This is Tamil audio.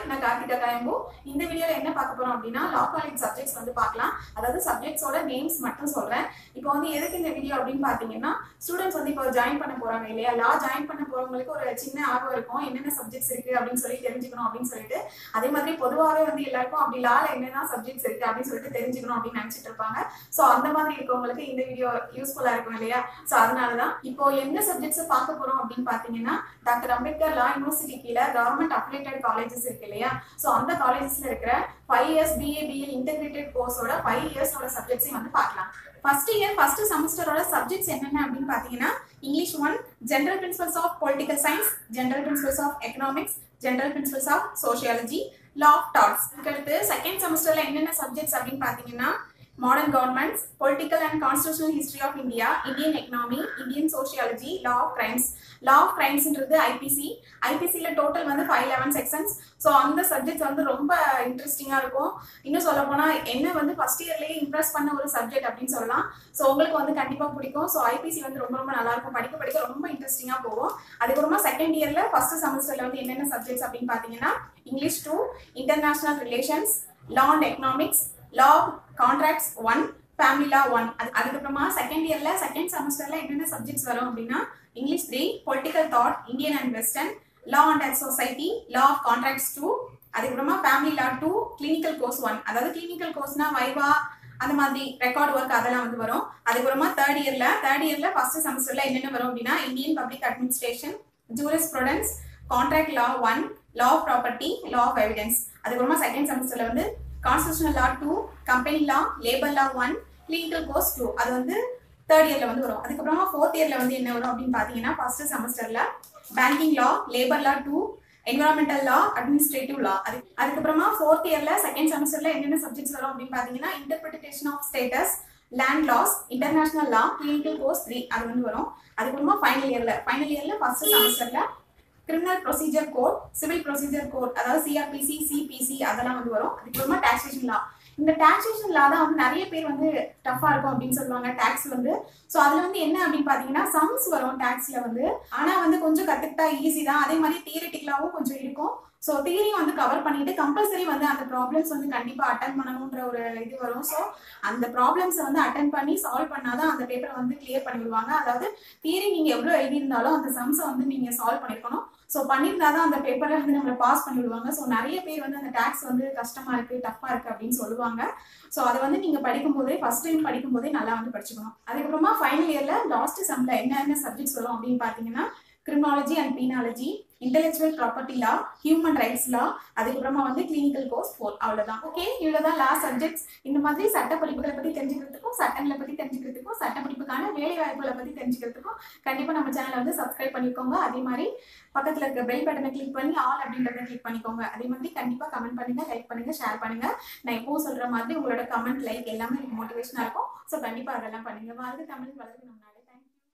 நான் கார்த்திகா காயம்போ இந்த வீடியோல என்ன பார்க்க போறோம் அப்படின்னா லா காலேஜ் சப்ஜெக்ட்ஸ் வந்து பார்க்கலாம் அதாவது சப்ஜெக்ட்ஸோட நேம்ஸ் மட்டும் சொல்றேன் இப்போ வந்து எதுக்கு இந்த வீடியோ அப்படின்னு பாத்தீங்கன்னா ஸ்டூடெண்ட்ஸ் வந்து இப்போ ஜாயின் பண்ண போறாங்க இல்லையா லா ஜாயின் பண்ண போறவங்களுக்கு ஒரு சின்ன ஆர்வம் இருக்கும் என்னென்ன சப்ஜெக்ட்ஸ் இருக்கு அப்படின்னு சொல்லி தெரிஞ்சுக்கணும் அப்படின்னு சொல்லிட்டு அதே மாதிரி பொதுவாகவே வந்து எல்லாருக்கும் அப்படி லால என்னென்ன சப்ஜெக்ட்ஸ் இருக்கு அப்படின்னு சொல்லிட்டு தெரிஞ்சுக்கணும் அப்படின்னு நினைச்சிட்டு இருப்பாங்க ஸோ அந்த மாதிரி இருக்கவங்களுக்கு இந்த வீடியோ யூஸ்ஃபுல்லா இருக்கும் இல்லையா ஸோ அதனாலதான் இப்போ எந்த சப்ஜெக்ட்ஸ் பார்க்க போறோம் அப்படின்னு பாத்தீங்கன்னா டாக்டர் அம்பேத்கர் லா யூனிவர்சிட்டி கீழே கவர்மெண்ட் அப்ளிகேட்டட் காலேஜஸ் இருக்கு இல்லையா ஸோ அந்த காலேஜஸ்ல இருக்கிற five years BA BA integrated கோர்ஸோட ஃபைவ் இயர்ஸோட சப்ஜெக்ட்ஸையும் வந்து பார்க்கலாம் ஃபர்ஸ்ட் இயர் ஃபர்ஸ்ட் செமஸ்டரோட சப்ஜெக்ட்ஸ் என்னென்ன அப்படின்னு பாத்தீங்கன்னா English one general principles of political science general principles of economics general principles of sociology law of torts அடுத்து செகண்ட் செமஸ்டர்ல என்னென்ன சப்ஜெக்ட்ஸ் அப்படின்னு பாத்தீங்கன்னா modern governments political and constitutional history of India Indian economy Indian sociology law of crimes law of கிரைம்ஸ்ன்றது ஐபிசி ஐபிசியில் டோட்டல் வந்து ஃபைவ் லெவன் செக்ஷன்ஸ் ஸோ அந்த சப்ஜெக்ட் வந்து ரொம்ப இன்ட்ரெஸ்டிங்காக இருக்கும் இன்னும் சொல்ல போனால் என்ன வந்து ஃபர்ஸ்ட் இயர்லேயே இம்ப்ரெஸ் பண்ண ஒரு சப்ஜெக்ட் அப்படின்னு சொல்லலாம் ஸோ உங்களுக்கு வந்து கண்டிப்பாக பிடிக்கும் ஸோ ஐபிசி வந்து ரொம்ப ரொம்ப நல்லா இருக்கும் படிக்க படிக்க ரொம்ப இன்ட்ரெஸ்டிங்காக போகும் அதுக்கப்புறமா செகண்ட் இயரில் ஃபர்ஸ்ட் செமஸ்டரில் வந்து என்னென்ன சப்ஜெக்ட்ஸ் அப்படின்னு பார்த்தீங்கன்னா English two international relations law and economics law contracts one family law one அது அதுக்கப்புறமா செகண்ட் இயர்ல செகண்ட் செமஸ்டர்ல என்னென்ன சப்ஜெக்ட்ஸ் வரும் அப்படின்னா English three political thought Indian and western law and society law of contracts two அதுக்கப்புறமா family law two clinical course one அதாவது கிளினிக்கல் கோர்ஸ்னா வைவா அந்த மாதிரி ரெக்கார்ட் ஒர்க் அதெல்லாம் வந்து வரும் அதுக்கப்புறமா தேர்ட் இயர்ல தேர்ட் இயர்ல ஃபர்ஸ்ட் செமஸ்டர்ல என்னென்ன வரும் அப்படின்னா Indian public administration jurisprudence contract law one law of property law of evidence அதுக்கப்புறமா செகண்ட் செமஸ்டர்ல வந்து constitutional law two company law labour law one clinical course two அது வந்து தேர்ட் இயர்ல வந்து வரும் அதுக்கப்புறமா ஃபோர்த் இயர்ல வந்து என்ன வரும் அப்படின்னு பாத்தீங்கன்னா ஃபர்ஸ்ட் செமஸ்டர்ல banking law labour law two environmental law administrative law அது அதுக்கப்புறமா ஃபோர்த் இயர்ல செகண்ட் செமஸ்டர்ல என்னென்ன சப்ஜெக்ட்ஸ் வரும் அப்படின்னு பாத்தீங்கன்னா interpretation of statutes land laws international law clinical course three அது வந்து வரும் அதுக்கப்புறமா ஃபைனல் இயர்ல ஃபைனல் இயர்ல ஃபர்ஸ்ட் செமஸ்டர்ல criminal procedure code civil procedure code அதாவது சிஆர்பிசி சிபிசி அதெல்லாம் வந்து வரும் அதுக்கப்புறமா டாக்ஸேஷன் லா இந்த டாக்ஸேஷன் லா தான் வந்து நிறைய பேர் வந்து டஃபா இருக்கும் அப்படின்னு சொல்லுவாங்க டாக்ஸ் வந்து ஸோ அதுல வந்து என்ன அப்படின்னு பாத்தீங்கன்னா சம்ஸ் வரும் டாக்ஸ்ல வந்து ஆனா வந்து கொஞ்சம் கத்துக்கிட்டா ஈஸி தான் அதே மாதிரி தியரிட்டிக்கலாவும் கொஞ்சம் இருக்கும் ஸோ தியரியும் வந்து கவர் பண்ணிட்டு கம்பல்சரி வந்து அந்த ப்ராப்ளம்ஸ் வந்து கண்டிப்பா அட்டன் பண்ணணுன்ற ஒரு இது வரும் ஸோ அந்த ப்ராப்ளம்ஸை வந்து அட்டன் பண்ணி சால்வ் பண்ணாதான் அந்த பேப்பரை வந்து கிளியர் பண்ணி விடுவாங்க அதாவது தியரி நீங்க எவ்வளவு எழுதியிருந்தாலும் அந்த சம்ஸை வந்து நீங்க சால்வ் பண்ணிருக்கணும் ஸோ பண்ணியிருந்தாதான் அந்த பேப்பரை வந்து நம்மளை பாஸ் பண்ணி விடுவாங்க ஸோ நிறைய பேர் வந்து அந்த டேக்ஸ் வந்து கஷ்டமா இருக்கு டஃப்பா இருக்கு அப்படின்னு சொல்லுவாங்க ஸோ அதை வந்து நீங்க படிக்கும் போதே ஃபர்ஸ்ட் டைம் படிக்கும் போதே நல்லா வந்து படிச்சுக்கணும் அதுக்கப்புறமா ஃபைனல் இயர்ல லாஸ்ட் செம்ல என்னென்ன சப்ஜெக்ட்ஸ் வரும் அப்படின்னு பாத்தீங்கன்னா criminology and penology intellectual property law human rights law அதுக்கப்புறமா வந்து கிளினிக்கல் கோர்ஸ் ஃபோர் அவ்வளவுதான் ஓகே இவ்வளவுதான் லா சப்ஜெக்ட்ஸ் இந்த மாதிரி சட்ட படிப்புகளை பத்தி தெரிஞ்சுக்கிறதுக்கும் சட்டங்களை பத்தி தெரிஞ்சுக்கிறதுக்கும் சட்ட படிப்புக்கான வேலை வாய்ப்புகளை பத்தி தெரிஞ்சுக்கிறதுக்கும் கண்டிப்பா நம்ம சேனலை வந்து சப்ஸ்கிரைப் பண்ணிக்கோங்க அதே மாதிரி பக்கத்துல இருக்க பெல் பட்டனை கிளிக் பண்ணி ஆல் அப்படின்றத கிளிக் பண்ணிக்கோங்க அதே மாதிரி கண்டிப்பா கமெண்ட் பண்ணுங்க லைக் பண்ணுங்க ஷேர் பண்ணுங்க நான் எப்பவும் சொல்ற மாதிரி உங்களோட கமெண்ட் லைக் எல்லாமே எனக்கு மோட்டிவேஷனா இருக்கும் ஸோ கண்டிப்பா அதெல்லாம் பண்ணுங்க வாழ்க தமிழ் வளர்ந்து நம்ம நாடு